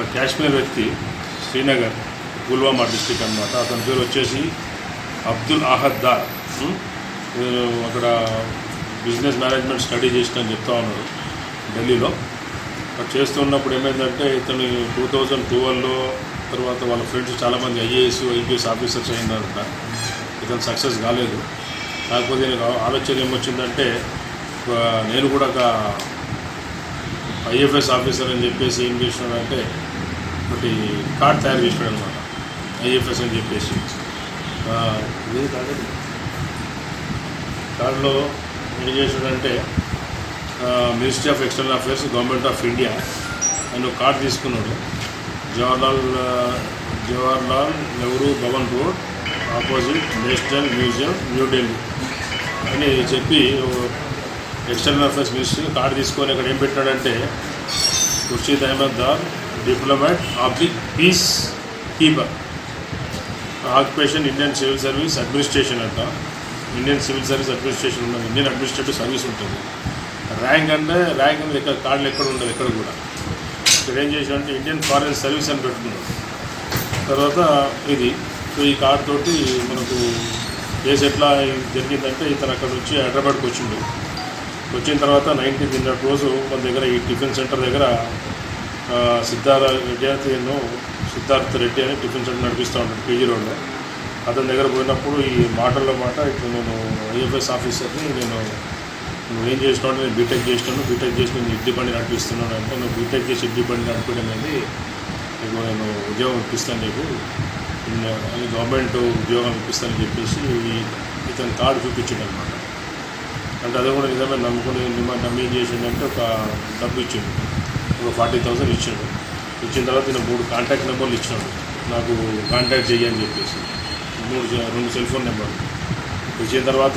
కాశ్మీర్ వ్యక్తి శ్రీనగర్ పుల్వామా డిస్టిక్ అన్నమాట అతని పేరు వచ్చేసి అబ్దుల్ అహద్ దార్ ఉం? నేను అక్కడ బిజినెస్ మేనేజ్మెంట్ స్టడీ చేసిన చెప్తా ఉన్నాడు ఢిల్లీలో అక్కడ చేస్తున్నప్పుడు ఏమైందంటే ఇతను టూ థౌజండ్ ట్వెల్వ్లో తర్వాత వాళ్ళ ఫ్రెండ్స్ చాలామంది ఐఏఎస్ ఐపీఎస్ ఆఫీసర్స్ అయినారంట ఇతను సక్సెస్ కాలేదు కాకపోతే నాకు ఆలోచన ఏమొచ్చిందంటే ఆ, నేను కూడా ఒక ఐఎఫ్ఎస్ ఆఫీసర్ అని చెప్పేసి ఏం చేసినాడంటే ఒకటి కార్డ్ తయారు చేసినాడు అనమాట ఐఎఫ్ఎస్ అని చెప్పేసి ఆ, ఇదే కాదండి కార్డులో ఏం చేశాడంటే ministry of external affairs government of India అని ఒక కార్డు తీసుకున్నాడు జవహర్లాల్ ఆ, Jawaharlal Nehru Bhavan road opposite national museum New Delhi అని చెప్పి ఎక్స్టర్నల్ అఫేర్స్ మినిస్ట్రీ కార్డు తీసుకొని అక్కడ ఏం పెట్టాడంటే Khurshid Ahmed Dar diplomat of the peace keeper occupation Indian civil service administration అంట ఇండియన్ సివిల్ సర్వీస్ అడ్మినిస్ట్రేషన్ ఉన్నది ఇండియన్ అడ్మినిస్ట్రేటివ్ సర్వీస్ ఉంటుంది ర్యాంక్ అంటే ర్యాంక్ అనేది ఎక్కడ కార్డులు ఎక్కడ ఉండదు ఎక్కడ కూడా ఇక్కడ ఏం చేసాడంటే ఇండియన్ ఫారెన్ సర్వీస్ అని పెట్టుకున్నాడు తర్వాత ఇది సో ఈ కార్డు తోటి మనకు కేసు ఎట్లా జరిగిందంటే ఇతను అక్కడ నుంచి హైదరాబాద్కి వచ్చిండు వచ్చిన తర్వాత నైన్టీన్త్ నిన్నటి రోజు మన దగ్గర ఈ టిఫిన్ సెంటర్ దగ్గర ఆ, సిద్ధార్థ రెడ్డి అని నేను సిద్ధార్థ రెడ్డి అని టిఫిన్ సెంటర్ నడిపిస్తూ ఉంటాడు పీజీ రోడ్లో అతని దగ్గర పోయినప్పుడు ఈ మాటల్లో మాట ఇప్పుడు నేను ఐఎఫ్ఎస్ ఆఫీసర్ని నేను నువ్వు ఏం చేసినావు నేను బీటెక్ చేసినాను బీటెక్ చేసి నేను ఇడ్లీ బండి నడిపిస్తున్నాను అంటే నువ్వు బీటెక్ చేసి ఇడ్లీ బండి నడిపడం అనేది నీకు నేను ఉద్యోగం ఇప్పిస్తాను నీకు ఇన్న- అని గవర్నమెంట్ ఉద్యోగం ఇప్పిస్తానని చెప్పేసి ఈ- ఇతను కార్డు చూపించిండు అనమాట అంటే అది కూడా నిజమే నమ్ముకుని నిమ్మ- నమ్మి ఏం చేసిండంటే ఒక డబ్బు ఇచ్చిండు ఒక ఫార్టీ థౌసండ్ ఇచ్చాడు ఇచ్చిన తర్వాత నేను మూడు కాంటాక్ట్ నెంబర్లు ఇచ్చినాడు నాకు కాంటాక్ట్ చేయని చెప్పేసి మూడు సె- రెండు సెల్ ఫోన్ నెంబర్లు ఇచ్చిన తర్వాత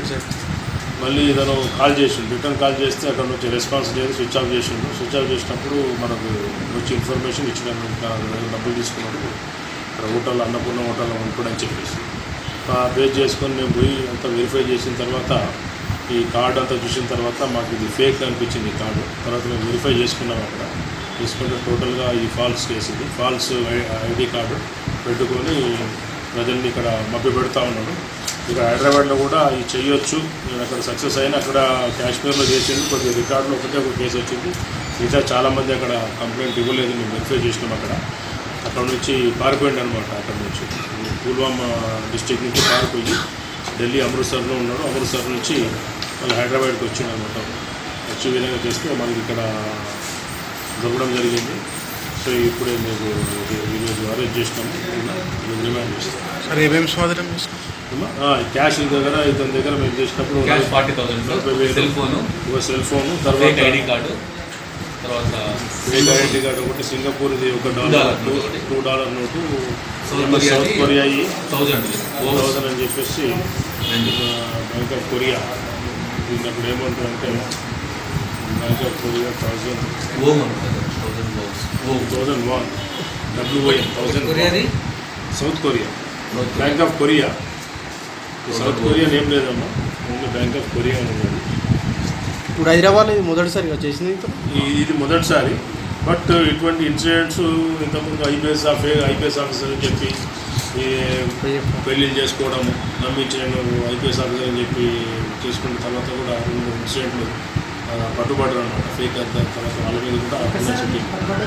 మళ్ళీ ఇతను కాల్ చేసిండు రిటర్న్ కాల్ చేస్తే అక్కడ నుంచి రెస్పాన్స్ లేదు స్విచ్ ఆఫ్ చేసిండు స్విచ్ ఆఫ్ చేసినప్పుడు మనకు వచ్చి ఇన్ఫర్మేషన్ ఇచ్చిన డబ్బులు తీసుకున్నాడు ఇక్కడ హోటల్ అన్నపూర్ణ హోటల్లో ఉంటాడని చెప్పేసి బేస్ చేసుకొని మేము పోయి అంతా వెరిఫై చేసిన తర్వాత ఈ కార్డు అంతా చూసిన తర్వాత మాకు ఇది ఫేక్ అనిపించింది ఈ కార్డు తర్వాత మేము వెరిఫై చేసుకున్నాం అక్కడ చేసుకుంటే టోటల్గా ఈ ఫాల్స్ కేసు ఇది ఫాల్స్ ఐడి కార్డు పెట్టుకొని ప్రజల్ని ఇక్కడ మభ్య పెడతా ఉన్నాడు ఇక్కడ హైదరాబాద్లో కూడా ఇది చేయొచ్చు నేను అక్కడ సక్సెస్ అయిన అక్కడ కాశ్మీర్లో చేసింది కొద్దిగా రికార్డులో ఒకటే ఒక కేసు వచ్చింది మిగతా చాలామంది అక్కడ కంప్లైంట్ ఇవ్వలేదు మేము వెరిఫై చేసినాం అక్కడ అక్కడ నుంచి పారిపోయింది అనమాట అక్కడ నుంచి పుల్వామా డిస్టిక్ నుంచి పారిపోయి ఢిల్లీ అమృత్సర్లో ఉన్నాడు అమృత్సర్ నుంచి మళ్ళీ హైదరాబాద్కి వచ్చిండు అనమాట వచ్చి ఈ విధంగా చేస్తే మనకి ఇక్కడ దొరకడం జరిగింది సో ఇప్పుడే మీకు ఇది- ఈరోజు అరెస్ట్ చేసినాము ఈరోజు రిమాండ్ చేస్తాం సార్ ఏమేమి స్వాధీనం చేసుకున్నారు ఆ, క్యాష్ ఈ దగ్గర ఇతని దగ్గర మేము చేసినప్పుడు క్యాష్ ఫార్టీ థౌసండ్ నలభై వేలు. సెల్ ఫోను ఒక సెల్ ఫోన్ ఫేక్ తర్వాత ఐడి కార్డు తర్వాత ఫేక్ ఐడెంటిటీ కార్డు ఒకటి సింగపూర్ ఇది ఒక డాలర్ డాలర్ నోటు నోటు ఒకటి. Two dollar note south south కొరియాది కొరియా థౌజండ్ థౌసండ్ అని చెప్పేసి రెండు బ్యాంక్ ఆఫ్ కొరియా దీన్ని అప్పుడు ఏమంటారంటే బ్యాంక్ ఆఫ్ కొరియా థౌసండ్ ఓం ఉంటుంది థౌజండ్ ఓమ్స్ ఓం థౌసండ్ వన్ డబ్ల్యూఐ థౌసండ్ కొరియాది south Korea bank of Korea ఈ సౌత్ కొరియా ఏం లేదమ్మా ఓన్లీ బ్యాంక్ ఆఫ్ కొరియా అని ఉన్నది ఇప్పుడు హైదరాబాద్ ఇది మొదటిసారిగా చేసింది ఇతను? ఈ- ఇది మొదటిసారి బట్ ఇటువంటి ఇన్సిడెంట్స్ ఇంతకుముందు ఐపీఎస్ ఆఫ్ ఐపీఎస్ ఆఫీసర్ అని చెప్పి ఈ పెళ్ళిళ్ళు చేసుకోవడం నమ్మించి నేను ఐపీఎస్ ఆఫీసర్ అని చెప్పి చేసుకున్న తర్వాత కూడా రెండు ఇన్సిడెంట్లు ఆ, పట్టుబడ్డారు అనమాట ఫేక్ అంత తర్వాత వాళ్ళ మీద కూడా కేసు పెట్టింది.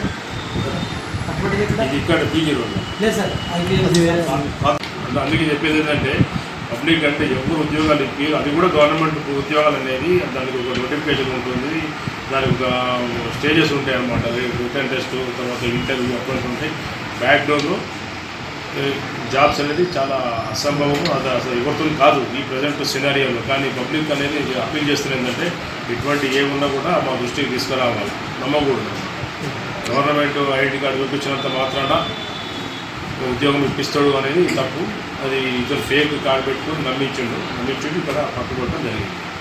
ఇది ఇక్కడ పీజీ రోడ్ అది వేరే అంటే అందుకే చెప్పేది ఏంటంటే పబ్లిక్ అంటే ఎవరు ఉద్యోగాలు ఇప్పి అది కూడా గవర్నమెంట్ ఉద్యోగాలు అనేది దానికి ఒక నోటిఫికేషన్ ఉంటుంది దానికి ఒక స్టేజెస్ ఉంటాయి అనమాట రిటర్న్ టెస్ట్ తర్వాత ఇంటర్వ్యూ అప్పుడు ఉంటాయి బ్యాక్ డోర్లో జాబ్స్ అనేది చాలా అసంభవము అది అసలు ఎవరితో కాదు ఈ ప్రజెంట్ సినారియోలో కానీ పబ్లిక్ అనేది అప్పీల్ చేస్తున్నది ఏంటంటే ఇటువంటి ఏ ఉన్నా కూడా మా దృష్టికి తీసుకురావాలి నమ్మకూడదు గవర్నమెంట్ ఐడి కార్డు చూపించినంత మాత్రాన ఉద్యోగం ఇప్పిస్తాడు అనేది తప్పు అది ఇతను ఫేక్ కార్డు పెట్టుకుని నమ్మించిండు నమ్మించిండు ఇక్కడ పట్టుకోవడం జరిగింది